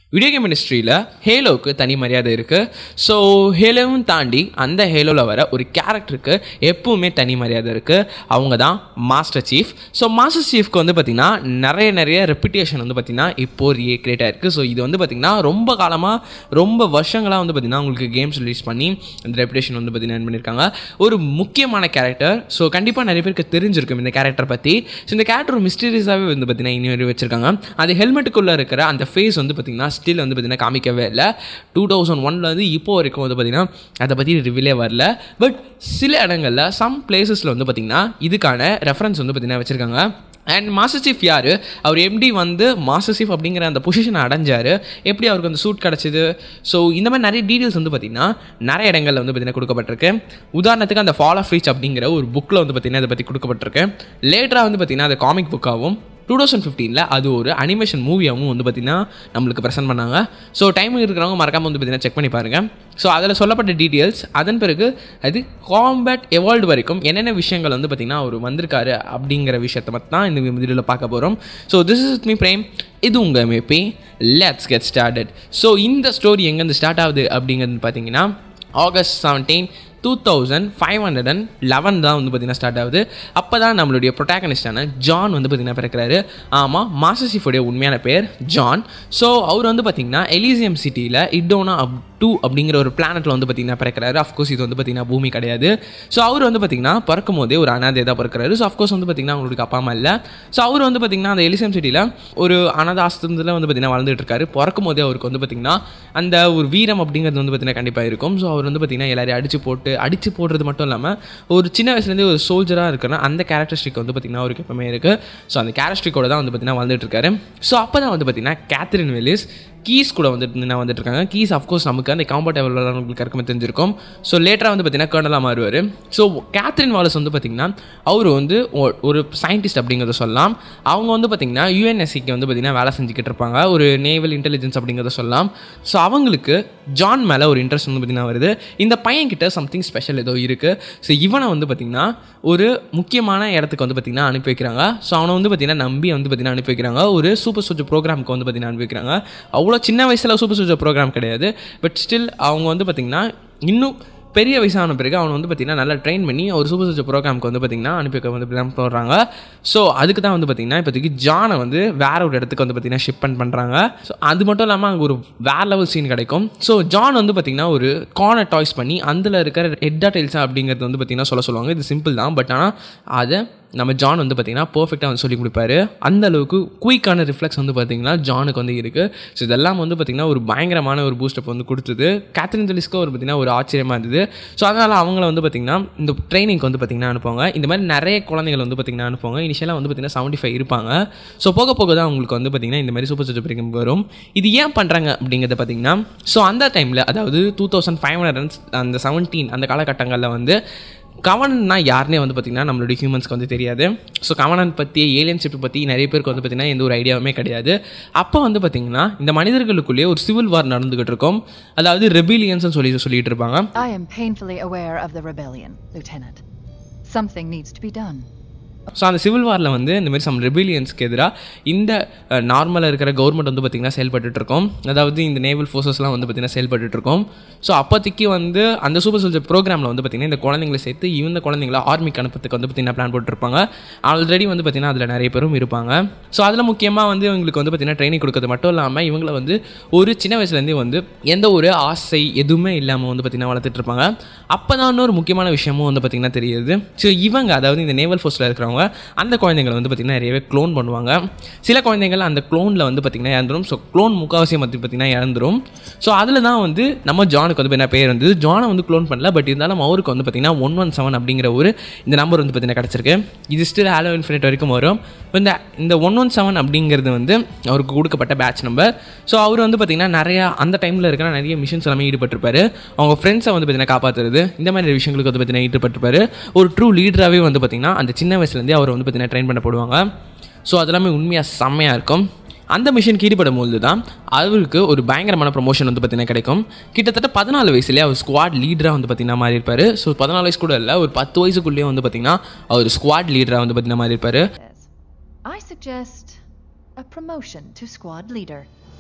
Video game இண்டஸ்ட்ரியில் ஹேலோவுக்கு தனி மரியாதை இருக்குது ஸோ ஹேலோவும் தாண்டி அந்த ஹேலோவில் வர ஒரு கேரக்டருக்கு எப்பவுமே தனி மரியாதை இருக்குது அவங்க தான் மாஸ்டர் சீஃப் ஸோ மாஸ்டர் சீஃப்க்கு வந்து பார்த்திங்கன்னா நிறைய நிறைய ரெப்புடேஷன் வந்து பார்த்திங்கன்னா இப்போ ரீ கிரியேட் ஆயிருக்கு ஸோ இது வந்து பார்த்திங்கன்னா ரொம்ப காலமாக ரொம்ப வருஷங்களாக வந்து பார்த்திங்கன்னா உங்களுக்கு கேம்ஸ் ரிலீஸ் பண்ணி அந்த ரெப்புடேஷன் வந்து பார்த்திங்கன்னா பண்ணியிருக்காங்க ஒரு முக்கியமான கேரக்டர் ஸோ கண்டிப்பாக நிறைய பேருக்கு தெரிஞ்சிருக்கும் இந்த கேரக்டர் பற்றி ஸோ இந்த கேரக்டர் ஒரு மிஸ்டீரியஸாகவே வந்து பார்த்திங்கன்னா இன்னும் வச்சிருக்காங்க அது ஹெல்மெட்டுக்குள்ளே இருக்கிற அந்த ஃபேஸ் வந்து பார்த்திங்கன்னா ஸ்டில் வந்து பார்த்திங்கன்னா காமிக்கவே இல்லை டூ தௌசண்ட் ஒன்லேருந்து இப்போ வரைக்கும் வந்து பார்த்திங்கன்னா அதை பற்றி ரிவிலே வரல பட் சில இடங்களில் சம் பிளேசஸில் வந்து பார்த்திங்கன்னா இதுக்கான ரெஃபரன்ஸ் வந்து பார்த்திங்கன்னா வச்சுருக்காங்க அண்ட் மாஸ்டர் சீஃப் யார் அவர் எப்படி வந்து மாஸ்டர் சீஃப் அப்படிங்கிற அந்த பொசிஷனை அடைஞ்சார் எப்படி அவருக்கு அந்த சூட் கிடச்சிது ஸோ இந்த மாதிரி நிறைய டீட்டெயில்ஸ் வந்து பார்த்திங்கன்னா நிறைய இடங்களில் வந்து பார்த்திங்கன்னா கொடுக்கப்பட்டிருக்கு உதாரணத்துக்கு அந்த ஃபால் ஆஃப் ரீச் அப்படிங்கிற ஒரு புக்கில் வந்து பார்த்திங்கன்னா இதை பற்றி கொடுக்கப்பட்டிருக்கு லேட்டராக வந்து பார்த்திங்கன்னா அது காமிக் புக்காகவும் டூ தௌசண்ட் ஃபிஃப்டீனில் அது ஒரு அனிமேஷன் மூவியாகவும் வந்து பார்த்திங்கன்னா நம்மளுக்கு ப்ரெசென்ட் பண்ணாங்க ஸோ டைம் இருக்கிறவங்க மறக்காமல் வந்து பார்த்திங்கன்னா செக் பண்ணி பாருங்கள் ஸோ அதில் சொல்லப்பட்ட டீட்டெயில்ஸ் அதன் பிறகு அது காம்பேட் எவால்டு வரைக்கும் என்னென்ன விஷயங்கள் வந்து பார்த்திங்கன்னா அவர் வந்திருக்காரு அப்படிங்கிற விஷயத்தை மட்டும் தான் இந்த வீடியோவில் பார்க்க போகிறோம் so this is me Prem இது உங்கள் maybe let's get started so இந்த ஸ்டோரி எங்கேருந்து ஸ்டார்ட் ஆகுது அப்படிங்கிறது பார்த்தீங்கன்னா August seventeen two thousand five hundred and eleven தான் வந்து பார்த்திங்கன்னா ஸ்டார்ட் ஆகுது அப்போ தான் நம்மளுடைய ப்ரொட்டாகனிஸ்டான ஜான் வந்து பார்த்திங்கன்னா பிறக்கிறாரு ஆமாம் மாஸ்டர் சீஃபுடைய உண்மையான பேர் ஜான் ஸோ அவர் வந்து பார்த்திங்கன்னா எலிசியம் சிட்டியில் இடோனா அப் டூ அப்படிங்கிற ஒரு பிளானட்டில் வந்து பார்த்திங்கன்னா பிறக்கிறாரு அஃப்கோர்ஸ் இது வந்து பார்த்திங்கன்னா பூமி கிடையாது ஸோ அவர் வந்து பார்த்திங்கன்னா பிறக்கும் போதே ஒரு அனாதை தான் பிறக்கிறாரு ஸோ அஃப்கோர்ஸ் வந்து பார்த்திங்கன்னா அவங்களுக்கு அப்பா அம்மா இல்லை ஸோ அவர் வந்து பார்த்திங்கன்னா அந்த எலிசியம் சிட்டியில் ஒரு அனாத ஆஸ்திரத்தில் வந்து பார்த்திங்கன்னா வாழ்ந்துட்டு இருக்காரு பிறக்கும் போதே அவருக்கு வந்து பார்த்திங்கன்னா அந்த ஒரு வீரம் அப்படிங்கிறது வந்து பார்த்திங்கன்னா கண்டிப்பாக இருக்கும் ஸோ அவர் வந்து பார்த்திங்கன்னா எல்லாரையும் அடிச்சு போட்டு அடித்து போடுறது மட்டும் இல்லாமல் ஒரு சின்ன வயசுலேருந்தே ஒரு சோல்ஜராக இருக்குன்னா அந்த கேரக்டரிஸ்டிக் வந்து பார்த்திங்கன்னா அவருக்கு எப்பவுமே இருக்குது ஸோ அந்த கேரக்டரிஸ்டிக்கோட தான் வந்து பார்த்திங்கன்னா வாழ்ந்துட்டு இருக்காரு ஸோ அப்போ தான் வந்து பார்த்திங்கன்னா கேத்ரின் வெலிஸ் கீஸ் கூட வந்துட்டு நான் வந்துட்டு இருக்காங்க கீஸ் அஃப்கோர்ஸ் நமக்கு அந்த காம்பர்டபிள் உங்களுக்கு இருக்குமே தெரிஞ்சிருக்கும் ஸோ லேட்டராக வந்து பார்த்தீங்கன்னா கேர்னலாக மாறுவார் ஸோ கேத்ரின் வாலஸ் வந்து பார்த்திங்கன்னா அவர் வந்து ஒ- ஒரு சயின்டிஸ்ட் அப்படிங்கிறத சொல்லலாம் அவங்க வந்து பார்த்திங்கன்னா யூஎன்எஸ்சிக்கு வந்து பார்த்திங்கன்னா வேலை செஞ்சுக்கிட்டு இருப்பாங்க ஒரு நேவல் இன்டெலிஜென்ஸ் அப்படிங்கிறத சொல்லலாம் ஸோ அவங்களுக்கு ஜான் மேலே ஒரு இன்ட்ரெஸ்ட் வந்து பார்த்திங்கன்னா வருது இந்த பையன்கிட்ட சம்திங் ஸ்பெஷல் ஏதோ இருக்குது ஸோ இவனை வந்து பார்த்திங்கன்னா ஒரு முக்கியமான இடத்துக்கு வந்து பார்த்திங்கன்னா அனுப்பி வைக்கிறாங்க ஸோ அவனை வந்து பார்த்திங்கன்னா நம்பி வந்து பார்த்திங்கன்னா அனுப்பி வைக்கிறாங்க ஒரு சூப்பர் சோஜர் ப்ரோக்ராமுக்கு வந்து பார்த்திங்கன்னா அனுப்பி வைக்கிறாங்க அவ்வளோ சின்ன வயசில் சூப்பர் சோஜர் ப்ரோக்ராம் கிடையாது பட் ஸ்டில் அவங்க வந்து பார்த்திங்கன்னா இன்னும் பெரிய வயசான பிறகு அவனை வந்து பார்த்திங்கன்னா நல்லா ட்ரெயின் பண்ணி ஒரு சூப்பர் சோஜர் ப்ரோக்ராமுக்கு வந்து பார்த்திங்கன்னா அனுப்பி வைக்க வந்து plan போடுறாங்க ஸோ அதுக்கு தான் வந்து பார்த்திங்கன்னா இப்போதைக்கு ஜானை வந்து வேற ஒரு இடத்துக்கு வந்து பார்த்திங்கன்னா ஷிப்மெண்ட் பண்ணுறாங்க ஸோ அது மட்டும் இல்லாமல் அங்கே ஒரு வேற லெவல் சீன் கிடைக்கும் ஸோ ஜான் வந்து பார்த்திங்கன்னா ஒரு கார்னர் டாய்ஸ் பண்ணி அதில் இருக்கிற ஹெட்டா டைல்ஸா அப்படிங்கிறது வந்து பார்த்திங்கன்னா சொல்ல சொல்லுவாங்க இது சிம்பிள் தான் பட் ஆனால் அதை நம்ம ஜான் வந்து பார்த்திங்கன்னா பர்ஃபெக்டாக வந்து சொல்லி கொடுப்பாரு அந்த அளவுக்கு குயிக்கான ரிஃப்ளெக்ஸ் வந்து பார்த்திங்கன்னா ஜானுக்கு வந்து இருக்குது ஸோ இதெல்லாம் வந்து பார்த்திங்கன்னா ஒரு பயங்கரமான ஒரு பூஸ்டப் வந்து கொடுத்தது கேத்ரின் ஜெலிஸ்க்கு ஒரு பார்த்திங்கன்னா ஒரு ஆச்சரியமாக இருந்தது ஸோ அதனால் அவங்கள வந்து பார்த்திங்கன்னா இந்த ட்ரைனிங்க்கு வந்து பார்த்திங்கன்னா அனுப்புவாங்க இந்த மாதிரி நிறைய குழந்தைகள் வந்து பார்த்திங்கன்னா அனுப்புவாங்க இனிஷியலாக வந்து பார்த்திங்கன்னா செவன்ட்டி ஃபைவ் இருப்பாங்க ஸோ போக போக தான் அவங்களுக்கு வந்து பார்த்திங்கன்னா இந்த மாதிரி சூப்பர் சூப்பர் பிரேக்கம் வரும் இது ஏன் பண்ணுறாங்க அப்படிங்கிறத பார்த்திங்கன்னா ஸோ அந்த டைமில் அதாவது டூ தௌசண்ட் ஃபைவ் ஹண்ட்ரட் அந்த செவன்டீன் அந்த காலகட்டங்களில் வந்து கவனன்னா யாருனே வந்து பார்த்திங்கன்னா நம்மளுடைய ஹியூமன்ஸ்க்கு வந்து தெரியாது ஸோ கவனன் பற்றி ஏலியன்ஷிப் பற்றி நிறைய பேருக்கு வந்து பார்த்திங்கன்னா எந்த ஒரு ஐடியாவுமே கிடையாது அப்போ வந்து பார்த்திங்கன்னா இந்த மனிதர்களுக்குள்ளேயே ஒரு சிவில் வார் நடந்துகிட்டு இருக்கும் அதாவது ரெபிலியன்ஸ்னு சொல்லி சொல்லிட்டு இருப்பாங்க I am painfully aware of the rebellion, Lieutenant. Something needs to be done. So அந்த சிவில் வாரில் வந்து இந்த மாதிரி சம் ரெபிலியன்ஸ்க்கு எதிராக இந்த நார்மலாக இருக்கிற கவர்மெண்ட் வந்து பார்த்திங்கன்னா செயல்பட்டுட்டு இருக்கோம் அதாவது இந்த நேவல் ஃபோர்ஸஸ்லாம் வந்து பார்த்திங்கன்னா செயல்பட்டுட்டு இருக்கோம் ஸோ அப்போதைக்கு வந்து அந்த சூப்பர் சோல்ஜர் ப்ரோக்ராமில் வந்து பார்த்திங்கன்னா இந்த குழந்தைங்களை சேர்த்து இந்த குழந்தைங்கள ஆர்மிக்கு அனுப்புறதுக்கு வந்து பார்த்திங்கன்னா பிளான் போட்டிருப்பாங்க ஆல்ரெடி வந்து பார்த்திங்கன்னா அதில் நிறைய பேரும் இருப்பாங்க ஸோ அதில் முக்கியமாக வந்து இவங்களுக்கு வந்து பார்த்திங்கன்னா ட்ரைனிங் கொடுக்கறது மட்டும் இல்லாமல் இவங்களை வந்து ஒரு சின்ன வயசுலேருந்தே வந்து எந்த ஒரு ஆசை எதுவுமே இல்லாமல் வந்து பார்த்திங்கன்னா வளர்த்துட்டு இருப்பாங்க அப்போ தான் இன்னொரு முக்கியமான விஷயமும் வந்து பார்த்திங்கன்னா தெரியுது ஸோ இவங்க அதாவது இந்த நேவல் ஃபோர்ஸில் இருக்கிறவங்க அந்த குழந்தைங்களை வந்து பார்த்திங்கன்னா நிறையவே க்ளோன் பண்ணுவாங்க சில குழந்தைகள் அந்த க்ளோனில் வந்து பார்த்திங்கன்னா இறந்துரும் ஸோ க்ளோன் முக்கால்வாசியம் வந்து பார்த்திங்கன்னா இறந்துரும் ஸோ அதில் தான் வந்து நம்ம ஜானுக்கு வந்து என்ன பேர் இருந்தது ஜானை வந்து க்ளோன் பண்ணல பட் இருந்தாலும் அவருக்கு வந்து பார்த்திங்கன்னா ஒன் ஒன் செவன் அப்படிங்கிற ஒரு இந்த நம்பர் வந்து பார்த்திங்கன்னா கிடச்சிருக்கு இது ஸ்டில் ஹாலோ இன்ஃபினிட் வரைக்கும் வரும் இந்த இந்த ஒன் ஒன் செவன் அப்படிங்கிறது வந்து அவருக்கு கொடுக்கப்பட்ட பேட்ச் நம்பர் ஸோ அவர் வந்து பார்த்திங்கன்னா நிறையா அந்த டைமில் இருக்கிற நிறைய மிஷன்ஸ் எல்லாமே ஈடுபட்டிருப்பாரு அவங்க ஃப்ரெண்ட்ஸை வந்து பார்த்திங்கன்னா காப்பாற்றுறது இந்த மாதிரி விஷயங்களுக்கு வந்து பார்த்திங்கன்னா ஈடுபட்டிருப்பாரு ஒரு ட்ரூ லீடராகவே வந்து பார்த்திங்கன்னா அந்த சின்ன வயசுலேருந்தே அவர் வந்து பார்த்திங்கன்னா ட்ரெயின் பண்ண போடுவாங்க ஸோ அதெல்லாமே உண்மையாக செம்மையாக இருக்கும் அந்த மிஷனுக்கு ஈடுபடும் போது தான் அவருக்கு ஒரு பயங்கரமான ப்ரொமோஷன் வந்து பார்த்திங்கன்னா கிடைக்கும் கிட்டத்தட்ட பதினாலு வயசுலேயே அவர் ஸ்குவாட் லீடராக வந்து பார்த்திங்கன்னா மாறி இருப்பார் ஸோ பதினாலு வயசு கூட இல்லை ஒரு பத்து வயசுக்குள்ளேயே வந்து பார்த்திங்கன்னா அவர் ஸ்குவாட் லீடராக வந்து பார்த்திங்கன்னா மாறி இருப்பார் I suggest a promotion to squad leader.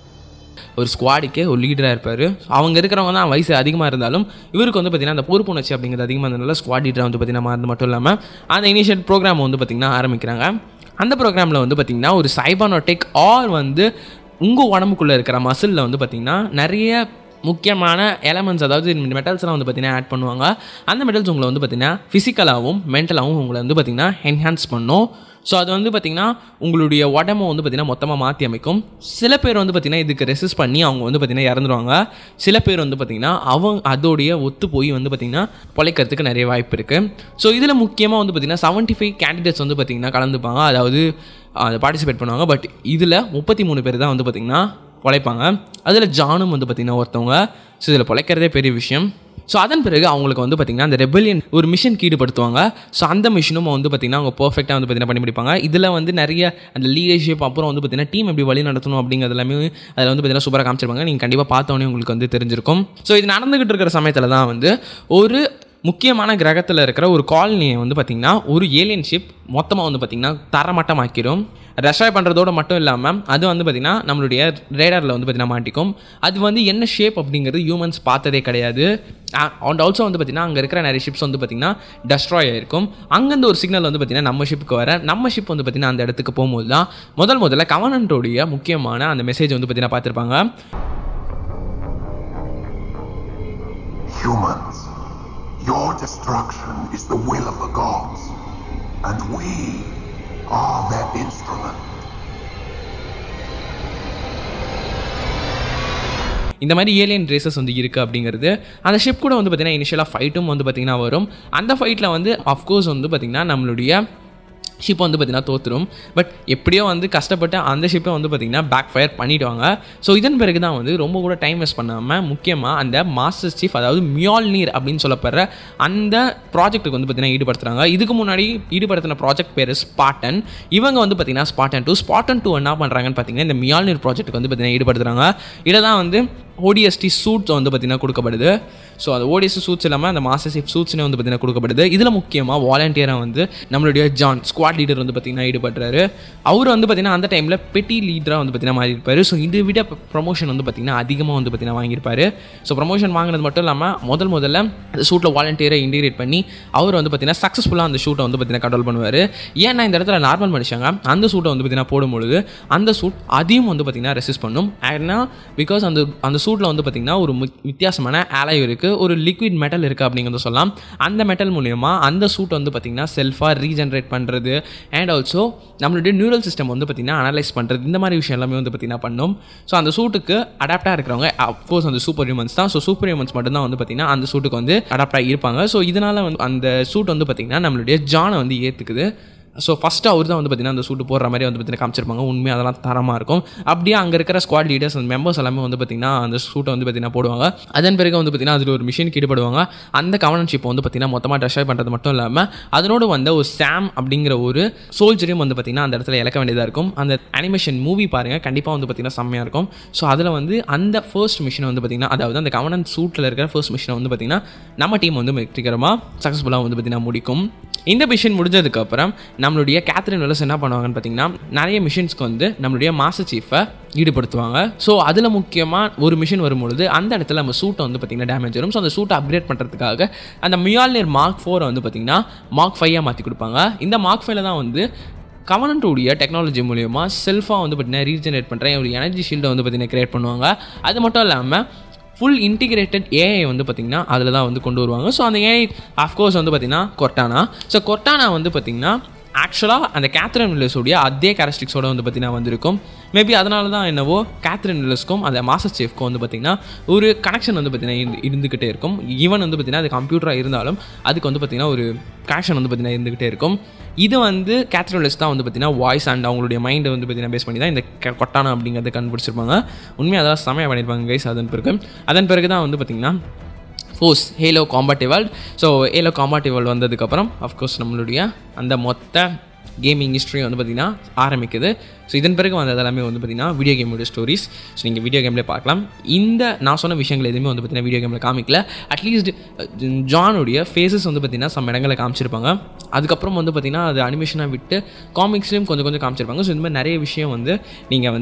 ஒரு ஸ்குவாடுக்கே ஒரு லீடராக இருப்பார் அவங்க இருக்கிறவங்க தான் வயசு அதிகமாக இருந்தாலும் இவருக்கு வந்து பார்த்திங்கன்னா அந்த பொறுப்புணர்ச்சி அப்படிங்கிறது அதிகமாக இருந்தனால ஸ்குவாட் லீடராக வந்து பார்த்திங்கன்னா மாறது மட்டும் இல்லாமல் அந்த இனிஷியல் ப்ரோக்ராம் வந்து பார்த்திங்கன்னா ஆரம்பிக்கிறாங்க அந்த ப்ரோக்ராமில் வந்து பார்த்திங்கன்னா ஒரு சைபானோடெக் ஆர் வந்து உங்கள் உடம்புக்குள்ளே இருக்கிற மசிலில் வந்து பார்த்திங்கன்னா நிறைய முக்கியமான எலமெண்ட்ஸ் அதாவது மெட்டல்ஸ்லாம் வந்து பார்த்திங்கன்னா ஆட் பண்ணுவாங்க அந்த மெட்டல்ஸ் உங்களை வந்து பார்த்திங்கன்னா ஃபிசிக்கலாகவும் மென்டலாகவும் உங்களை வந்து பார்த்திங்கன்னா என்ஹான்ஸ் பண்ணும் ஸோ அது வந்து பார்த்திங்கன்னா உங்களுடைய உடம்பை வந்து பார்த்திங்கன்னா மொத்தமாக மாற்றி அமைக்கும் சில பேர் வந்து பார்த்திங்கன்னா இதுக்கு ரெசிஸ்ட் பண்ணி அவங்க வந்து பார்த்திங்கன்னா இறந்துருவாங்க சில பேர் வந்து பார்த்திங்கன்னா அவங்க அதோடைய ஒத்து போய் வந்து பார்த்திங்கன்னா பொழைக்கிறதுக்கு நிறைய வாய்ப்பு இருக்குது ஸோ இதில் முக்கியமாக வந்து பார்த்திங்கன்னா செவன்ட்டி ஃபைவ் கேண்டிடேட்ஸ் வந்து பார்த்திங்கன்னா கலந்துப்பாங்க அதாவது அதை பார்ட்டிசிபேட் பண்ணுவாங்க பட் இதில் முப்பத்தி மூணு பேர் தான் வந்து பார்த்திங்கன்னா பொழைப்பாங்க அதில் ஜானும் வந்து பார்த்திங்கன்னா ஒருத்தவங்க ஸோ இதில் பொழைக்கிறதே பெரிய விஷயம் ஸோ அதன் பிறகு அவங்களுக்கு வந்து பார்த்திங்கன்னா அந்த ரெபெலியன் ஒரு மிஷனுக்கு ஈடுபடுத்துவாங்க ஸோ அந்த மிஷனும் வந்து பார்த்திங்கன்னா அவங்க பர்ஃபெக்டாக வந்து பார்த்திங்கன்னா பண்ணி முடிப்பாங்க இதில் வந்து நிறைய அந்த லீடர்ஷிப் அப்புறம் வந்து பார்த்திங்கன்னா டீம் எப்படி வழி நடத்தணும் அப்படிங்கிறது எல்லாமே அதில் வந்து பார்த்திங்கன்னா சூப்பராக காமிச்சிருப்பாங்க நீங்கள் கண்டிப்பாக பார்த்தோன்னே உங்களுக்கு வந்து தெரிஞ்சிருக்கும் ஸோ இது நடந்துகிட்டு இருக்கிற சமயத்தில் தான் வந்து ஒரு முக்கியமான கிரகத்தில் இருக்கிற ஒரு காலனியை வந்து பார்த்திங்கன்னா ஒரு ஏலியன் ஷிப் மொத்தமாக வந்து பார்த்திங்கன்னா தரமட்டமாக்கிடும் ரெஸ்டாய் பண்ணுறதோட மட்டும் இல்லாமல் அது வந்து பார்த்திங்கன்னா நம்மளுடைய ரேடாரில் வந்து பார்த்திங்கன்னா மாட்டிக்கும் அது வந்து என்ன ஷேப் அப்படிங்கிறது ஹியூமன்ஸ் பார்த்ததே கிடையாது அண்ட் ஆல்சோ வந்து பார்த்திங்கன்னா அங்கே இருக்கிற நிறைய ஷிப்ஸ் வந்து பார்த்திங்கன்னா டெஸ்ட்ராய் ஆயிருக்கும் அங்கேருந்து ஒரு சிக்னல் வந்து பார்த்திங்கன்னா நம்ம ஷிப்புக்கு வர நம்ம ஷிப் வந்து பார்த்திங்கன்னா அந்த இடத்துக்கு போகும்போது தான் முதல் முதல்ல கவர்னன்ட்டோடைய முக்கியமான அந்த மெசேஜ் வந்து பார்த்திங்கன்னா பார்த்துருப்பாங்க Humans, your destruction is the will of the gods, and we are their instrument. இந்த மாதிரி ஏலியன் ரேசஸ் வந்து இருக்குது அப்படிங்கிறது அந்த ஷிப் கூட வந்து பார்த்திங்கன்னா இனிஷியலாக ஃபைட்டும் வந்து பார்த்திங்கன்னா வரும் அந்த ஃபைட்டில் வந்து அஃப்கோர்ஸ் வந்து பார்த்திங்கன்னா நம்மளுடைய ஷிப்பை வந்து பார்த்திங்கன்னா தோத்துரும் பட் எப்படியோ வந்து கஷ்டப்பட்டு அந்த ஷிப்பை வந்து பார்த்திங்கன்னா பேக் ஃபயர் பண்ணிவிடுவாங்க ஸோ இதன் பிறகு தான் வந்து ரொம்ப கூட டைம் வேஸ்ட் பண்ணாமல் முக்கியமாக அந்த மாஸ்டர் சீஃப் அதாவது மியால் நீர் அப்படின்னு சொல்லப்படுற அந்த ப்ராஜெக்ட்டுக்கு வந்து பார்த்திங்கன்னா ஈடுபடுத்துகிறாங்க இதுக்கு முன்னாடி ஈடுபடுத்தின ப்ராஜெக்ட் பேர் ஸ்பாட்டன் இவங்க வந்து பார்த்திங்கன்னா ஸ்பாட்டன் டூ ஸ்பாட்டன் டூ என்ன பண்ணுறாங்கன்னு பார்த்தீங்கன்னா இந்த மியால் நீர் ப்ராஜெக்ட்டுக்கு வந்து பார்த்திங்கன்னா ஈடுபடுத்துகிறாங்க இதில் தான் வந்து ஓடிஎஸ்டி சூட்ஸ் வந்து பார்த்திங்கன்னா கொடுக்கப்படுது ஸோ அந்த ஓடிஎஸ்டி சூட்ஸ் இல்லாமல் அந்த மாஸ்டர் சீஃப் சூட்ஸ்னே வந்து பார்த்திங்கன்னா கொடுக்கப்படுது இதில் முக்கியமாக வாலண்டியராக வந்து நம்மளுடைய ஜான் ஸ்குவாட் லீடர் வந்து பார்த்திங்கன்னா ஈடுபடுறாரு அவர் வந்து பார்த்திங்கன்னா அந்த டைமில் பெட்டி லீடராக வந்து பார்த்திங்கன்னா மாறி இருப்பார் ஸோ இதை விட ப்ரொமோஷன் வந்து பார்த்திங்கன்னா அதிகமாக வந்து பார்த்திங்கன்னா வாங்கியிருப்பார் ஸோ ப்ரொமோஷன் வாங்கினது மட்டும் இல்லாமல் முதல் முதல்ல அந்த ஷூட்டில் வாலண்டியரை இன்டிகிரேட் பண்ணி அவர் வந்து பார்த்திங்கன்னா சக்ஸஸ்ஃபுல்லாக அந்த ஷூட்டை வந்து பார்த்திங்கன்னா கண்ட்ரோல் பண்ணுவார் ஏன்னா இந்த இடத்துல நார்மல் மனுஷங்க அந்த ஷூட்டை வந்து பார்த்திங்கன்னா போடும்பொழுது அந்த ஷூட் அதையும் வந்து பார்த்திங்கன்னா ரெசிஸ்ட் பண்ணும் ஏன்னா பிகாஸ் அந்த அந்த சூட்டில் வந்து பார்த்திங்கன்னா ஒரு மு- வித்தியாசமான ஆலயம் இருக்குது ஒரு லிக்விட் மெட்டல் இருக்குது அப்படிங்கிறத சொல்லலாம் அந்த மெட்டல் மூலயமா அந்த சூட் வந்து பார்த்திங்கன்னா செல்ஃபாக ரீஜென்ரேட் பண்ணுறது அண்ட் ஆல்சோ நம்மளுடைய நியூரல் சிஸ்டம் வந்து பார்த்திங்கன்னா அனலைஸ் பண்ணுறது இந்த மாதிரி விஷயம் எல்லாமே வந்து பார்த்திங்கன்னா பண்ணும் ஸோ அந்த சூட்டுக்கு அடாப்டாக இருக்கிறவங்க அஃப்கோர்ஸ் அந்த சூப்பர் ஹியூமன்ஸ் தான் ஸோ சூப்பர் ஹியூமன்ஸ் மட்டும்தான் வந்து பார்த்திங்கன்னா அந்த சூட்டுக்கு வந்து அடாப்டாக இருப்பாங்க ஸோ இதனால் வந்து அந்த சூட் வந்து பார்த்திங்கன்னா நம்மளுடைய ஜானை வந்து ஏற்றுக்குது ஸோ ஃபஸ்ட்டு அவர் தான் வந்து பார்த்தீங்கன்னா அந்த சூட்டு போடுற மாதிரி வந்து பார்த்தீங்கன்னா காமிச்சிருப்பாங்க உண்மையாக அதெல்லாம் தரமாக இருக்கும் அப்படியே அங்கே இருக்கிற ஸ்குவாட் லீடர்ஸ் அந்த மெம்பர்ஸ் எல்லாமே வந்து பார்த்தீங்கன்னா அந்த சூட்டை வந்து பார்த்தீங்கன்னா போடுவாங்க அதன் பிறகு வந்து பார்த்தீங்கன்னா அதில் ஒரு மிஷினுக்கு ஈடுபடுவாங்க அந்த கவர்னன்ஷிப் வந்து பார்த்தீங்கன்னா மொத்தமாக டெஸ்ட்ராய் பண்ணுறது மட்டும் இல்லாமல் அதனோடு வந்த ஒரு சாம் அப்படிங்கிற ஒரு சோல்ஜரையும் வந்து பார்த்தீங்கன்னா அந்த இடத்துல இழக்க வேண்டியதாக இருக்கும் அந்த அனிமேஷன் மூவி பாருங்கள் கண்டிப்பாக வந்து பார்த்தீங்கன்னா செம்மையாக இருக்கும் ஸோ அதில் வந்து அந்த ஃபர்ஸ்ட் மிஷினை வந்து பார்த்தீங்கன்னா அதாவது அந்த கவர்னன் சூட்டில் இருக்கிற ஃபர்ஸ்ட் மிஷினை வந்து பார்த்தீங்கன்னா நம்ம டீம் வந்து வெற்றிகரமாக சக்ஸஸ்ஃபுல்லாக வந்து பார்த்தீங்கன்னா முடிக்கும் இந்த மிஷன் முடிஞ்சதுக்கப்புறம் நம்மளுடைய கேத்ரின் வெலஸ் என்ன பண்ணுவாங்கன்னு பார்த்தீங்கன்னா நிறைய மிஷின்ஸ்க்கு வந்து நம்மளுடைய மாஸ்டர் சீஃபை ஈடுபடுத்துவாங்க ஸோ அதில் முக்கியமாக ஒரு மிஷின் வரும்பொழுது அந்த இடத்துல நம்ம சூட்டை வந்து பார்த்திங்கன்னா டேமேஜ் வரும் ஸோ அந்த சூட்டை அப்கிரேட் பண்ணுறதுக்காக அந்த மியால்னியர் மார்க் ஃபோரை வந்து பார்த்திங்கன்னா மார்க் ஃபைவாக மாற்றி கொடுப்பாங்க இந்த மார்க் ஃபைவ்ல தான் வந்து கவர்னண்ட்டுடைய டெக்னாலஜி மூலியமாக செல்ஃபாக வந்து பார்த்தீங்கன்னா ரீஜெனரேட் பண்ணுறேன் ஒரு எனர்ஜி ஷீல்டை வந்து பார்த்தீங்கன்னா கிரியேட் பண்ணுவாங்க அது மட்டும் இல்லாமல் ஃபுல் இன்டிகிரேட்டட் ஏஐ வந்து பார்த்திங்கன்னா அதில் தான் வந்து கொண்டு வருவாங்க ஸோ அந்த ஏஐ ஆஃப்கோர்ஸ் வந்து பார்த்திங்கன்னா கொர்டானா ஸோ கொர்டானா வந்து பார்த்திங்கன்னா ஆக்சுவலாக அந்த கேத்ரின் வில்லஸோடைய அதே கேரக்டரிஸ்டிக்ஸோட வந்து பார்த்திங்கன்னா வந்திருக்கும் மேபி அதனால தான் என்னவோ கேத்ரின் வில்லஸ்க்கும் அந்த மாஸ்டர் சேஃப்க்கும் வந்து பார்த்திங்கன்னா ஒரு கனெக்ஷன் வந்து பார்த்திங்கன்னா இருந்து இருந்துக்கிட்டே இருக்கும் ஈவன் வந்து பார்த்திங்கன்னா அது கம்ப்யூட்டராக இருந்தாலும் அதுக்கு வந்து பார்த்திங்கன்னா ஒரு கனெக்ஷன் வந்து பார்த்திங்கன்னா இருந்துக்கிட்டே இருக்கும் இது வந்து கேத்ரின் தான் வந்து பார்த்திங்கன்னா வாய்ஸ் அண்ட் அவங்களுடைய மைண்டை வந்து பார்த்திங்கன்னா பேஸ் பண்ணி தான் இந்த க- கொட்டானா அப்படிங்கிறத கண்டுபிடிச்சிருப்பாங்க உண்மையாக அதெல்லாம் செமையாக பண்ணியிருப்பாங்க கைஸ் அதன் பிறகு அதன் பிறகு தான் வந்து பார்த்திங்கன்னா force Halo combat world so Halo combat world வந்ததுக்கப்புறம் அஃப்கோர்ஸ் நம்மளுடைய அந்த மொத்த கேமிங் ஹிஸ்ட்ரி வந்து பார்த்திங்கன்னா ஆரம்பிக்குது ஸோ இதன் பிறகு வந்தது எல்லாமே வந்து பார்த்திங்கன்னா வீடியோ கேமோட ஸ்டோரிஸ் ஸோ நீங்கள் வீடியோ கேம்லேயே பார்க்கலாம் இந்த நான் சொன்ன விஷயங்கள் எதுவுமே வந்து பார்த்திங்கன்னா வீடியோ கேமில் காமிக்கல அட்லீஸ்ட் ஜானுடைய ஃபேஸஸ் வந்து பார்த்திங்கன்னா சம் இடங்களில் காமிச்சிருப்பாங்க அதுக்கப்புறம் வந்து பார்த்திங்கன்னா அது அனிமேஷனாக விட்டு காமிக்ஸ்லேயும் கொஞ்சம் கொஞ்சம் காமிச்சிருப்பாங்க ஸோ இந்த மாதிரி நிறைய விஷயம் வந்து நீங்கள் வந்து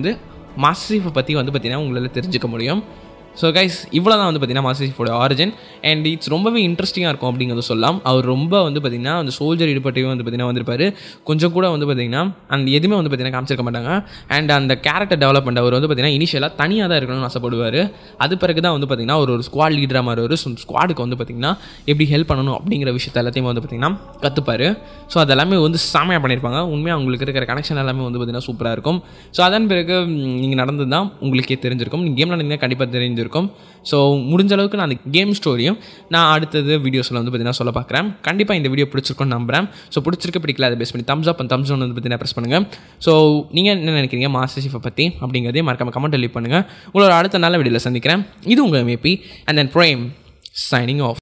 மாஸ்டர் சீஃபை பற்றி வந்து பார்த்தீங்கன்னா உங்களால் தெரிஞ்சுக்க முடியும் ஸோ கைஸ் இவ்வளோ தான் வந்து பார்த்தீங்கன்னா மாஸ்டர் சீஃபோட ஆரிஜின் அண்ட் இட்ஸ் ரொம்பவே இன்ட்ரெஸ்டிங்காக இருக்கும் அப்படிங்கிறத சொல்லலாம் அவர் ரொம்ப வந்து பார்த்தீங்கன்னா அந்த சோல்ஜர் ஈடுபட்டவே வந்து பார்த்தீங்கன்னா வந்திருப்பாரு கொஞ்சம் கூட வந்து பார்த்தீங்கன்னா அந்த எதுவுமே வந்து பார்த்தீங்கன்னா காமிச்சிருக்க மாட்டாங்க அண்ட் அந்த கேரக்டர் டெவலப்மெண்ட் அவர் வந்து பார்த்தீங்கன்னா இனிஷியலாக தனியாக தான் இருக்கணும்னு ஆசைப்படுவார் அது பிறகு தான் வந்து பார்த்தீங்கன்னா ஒரு ஒரு ஸ்குவாட் லீடராக மாதிரி ஒரு ஸ்குவாடுக்கு வந்து பார்த்தீங்கன்னா எப்படி ஹெல்ப் பண்ணணும் அப்படிங்கிற விஷயத்த எல்லாத்தையும் வந்து பார்த்தீங்கன்னா கற்றுப்பார் ஸோ அதெல்லாமே வந்து செமையாக பண்ணியிருப்பாங்க உண்மையாக அவங்களுக்கு இருக்கிற கனெக்ஷன் எல்லாமே வந்து பார்த்தீங்கன்னா சூப்பராக இருக்கும் ஸோ அதன் பிறகு நீங்கள் நடந்தது தான் உங்களுக்கே தெரிஞ்சிருக்கும் நீங்கள் கேம் நடந்தீங்கன்னா கண்டிப்பாக தெரிஞ்சிருக்கும் ஸோ முடிஞ்ச அளவுக்கு நான் அந்த கேம் ஸ்டோரியும் நான் அடுத்தது வீடியோஸில் வந்து பார்த்தீங்கன்னா சொல்ல பார்க்குறேன் கண்டிப்பாக இந்த வீடியோ பிடிச்சிருக்கும்னு நம்புறேன் ஸோ பிடிச்சிருக்க பிடிக்கல அதை பேஸ் பண்ணி thumbs up and thumbs one வந்து பார்த்தீங்கன்னா ப்ரெஸ் பண்ணுங்கள் ஸோ நீங்கள் என்ன நினைக்கிறீங்க மாஸ்டர் ஷீஃபை பற்றி அப்படிங்கிறதையும் மறக்காம கமெண்ட் லீவ் பண்ணுங்கள் உங்களோட அடுத்த நல்ல வீடியோவில் சந்திக்கிறேன் இது உங்கள் maybe and then Prem signing of